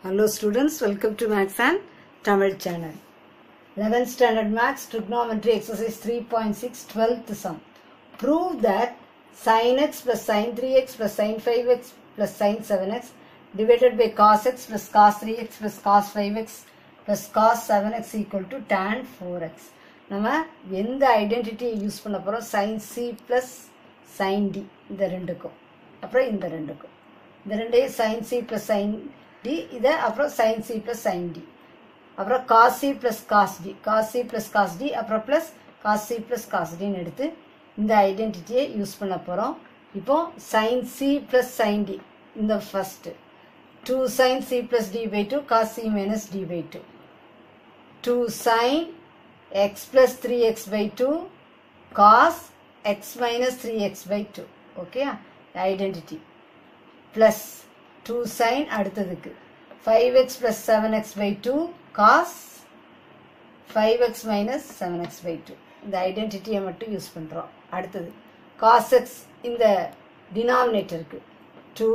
Hello students, welcome to Max and Tamil channel. 11th standard Max trigonometry exercise 3.6 12th sum. Prove that sin x plus sin 3x plus sin 5x plus sin 7x divided by cos x plus cos 3x plus cos 5x plus cos 7x equal to tan 4x. நம்ம எந்த ஐடென்டிட்டியை use பண்ண போகிறோம் sin c plus sin d இந்த ரெண்டுக்கும் அப்புறம் இந்த ரெண்டுக்கும் இந்த ரெண்டையும் sin c plus sin d இதை அப்புறம் sin c plus sin d அப்புறம் cos c plus cos d cos c plus cos d அப்புறம் plus cos c plus cos d ன்னு எடுத்து இந்த ஐடென்டிட்டியை யூஸ் பண்ண போகிறோம் இப்போ sin c plus sin d இந்த first two sin c plus d by 2 cos c minus d by 2 2 sin x plus 3x by 2 cos x minus 3x by 2 okay identity plus 2 sin அடுத்ததுக்கு 5x plus 7x by 2 cos 5x minus 7x by 2 இந்த ஐடென்டிட்டியை மட்டும் use பண்ணுறோம் அடுத்தது cos x இந்த டினாமினேட்டருக்கு 2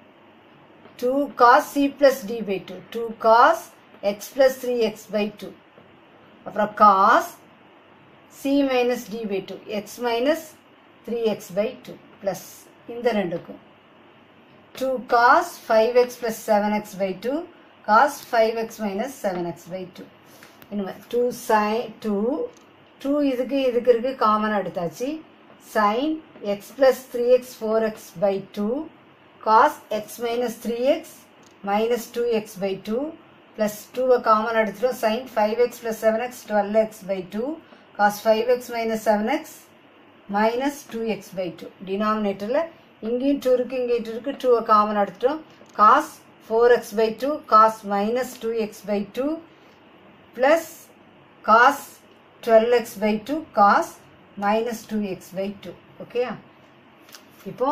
2 cos c plus d by 2 2 cos x plus 3x by 2 அப்புறம் cos c minus d by 2 x minus 3x by 2 plus இந்த ரெண்டுக்கும் 2 cos 5x plus 7x by 2 cos 5x minus 7x by 2 இனிமே 2 sin 2 2 இதுக்கு இதுக்கு இருக்கு common எடுத்தாச்சு sin x plus 3x 4x by 2 cos x minus 3x minus 2x by 2 plus 2 common எடுத்துட்டோம் sin 5x plus 7x 12x by 2 cos 5x minus 7x minus 2x by 2 டினாமினேட்டரில் இங்கேயும் 2 இருக்கு இங்கேயும் 2 இருக்கு 2 காமன் எடுத்துட்டோம் cos 4x by 2 cos minus 2x by 2 plus cos 12x by 2 cos minus 2x by 2 okay இப்போ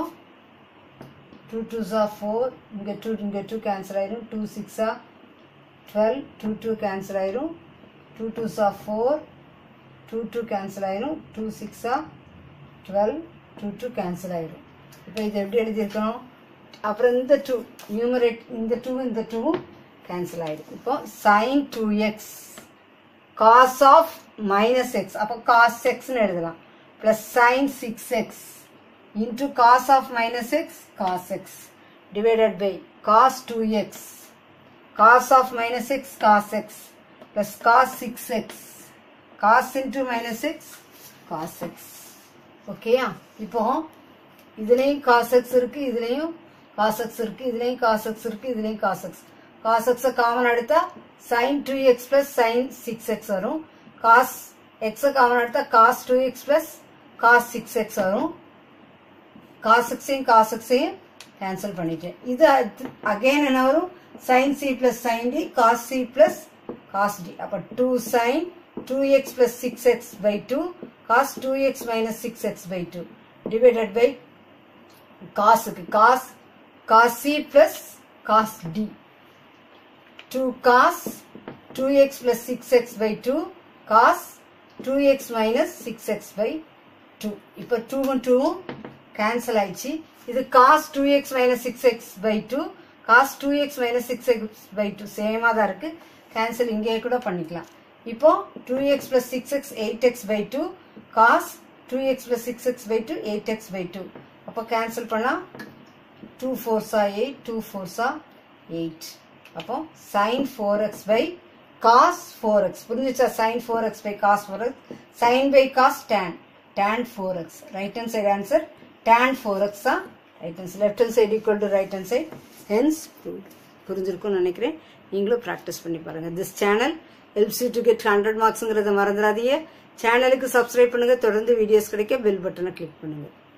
2 2s are 4 இங்கே 2 இங்கே 2 cancel ஆயிரும் 2 6 are 12 2 2 கேன்சல் ஆயிரும் 2 2s are 4 2 2 கேன்சல் ஆயிரும் 2 6 are 12 2 2 கேன்சல் ஆயிரும் இப்போ இது எப்படி எழுதியிருக்கணும் அப்புறம் இந்த டூ நியூமரேட் இந்த டூ இந்த டூவும் கேன்சல் ஆயிடும் இப்போ sine two x cos of minus x அப்போ காஸ் எக்ஸ்னு எழுதலாம் plus sine six x into cos of minus x cos x divided by cos two x cos of minus x cos x plus cos six x cos into minus x cos x ஓகேயா இப்போ இதுலேயும் cos x இருக்கு இதுலேயும் cos x இருக்கு இதுலேயும் cos x இருக்கு இதுலேயும் cos x cos எக்ஸை காமன் எடுத்தா sine two x plus sine six x வரும் காஸ் எக்ஸை காமன் எடுத்தா cos two x plus cos six x வரும் காஸ் எக்ஸையும் காஸ் எக்ஸையும் கேன்சல் பண்ணிட்டேன் இது அகைன் என்ன வரும் sine C plus sine D cos C plus cos D அப்போ two sine two x plus six x by two cos two x minus six x by two divided by காசுக்கு cos cos C plus cos D two cos two x plus six x by two cos two x minus six x by two இப்போ டூவும் டூவும் cancel ஆயிடுச்சு இது cos two x minus six x by two cos two x minus six x by two சேமாக தான் இருக்கு cancel இங்கே கூட பண்ணிக்கலாம் இப்போ two x plus six x eight x by two cos two x plus six x by two eight x by two அப்போ cancel பண்ணால் two ஃபோர்ஸா எயிட் டூ ஃபோர்ஸா எயிட் அப்போ sine four x by cos four x புரிஞ்சுச்சா sine four x by cos four x sine by cos tan tan four x right hand side answer tan four x தான் right hand left hand side equal to right hand side hence புரிஞ்சிருக்கும்னு நினைக்கிறேன் நீங்களும் practice பண்ணி பாருங்கள் this channel helps you to get hundred மார்க்ஸுங்கிறத மறந்துடாதீங்க சேனலுக்கு subscribe பண்ணுங்கள் தொடர்ந்து வீடியோஸ் கிடைக்க பெல் பட்டனை கிளிக் பண்ணுங்கள்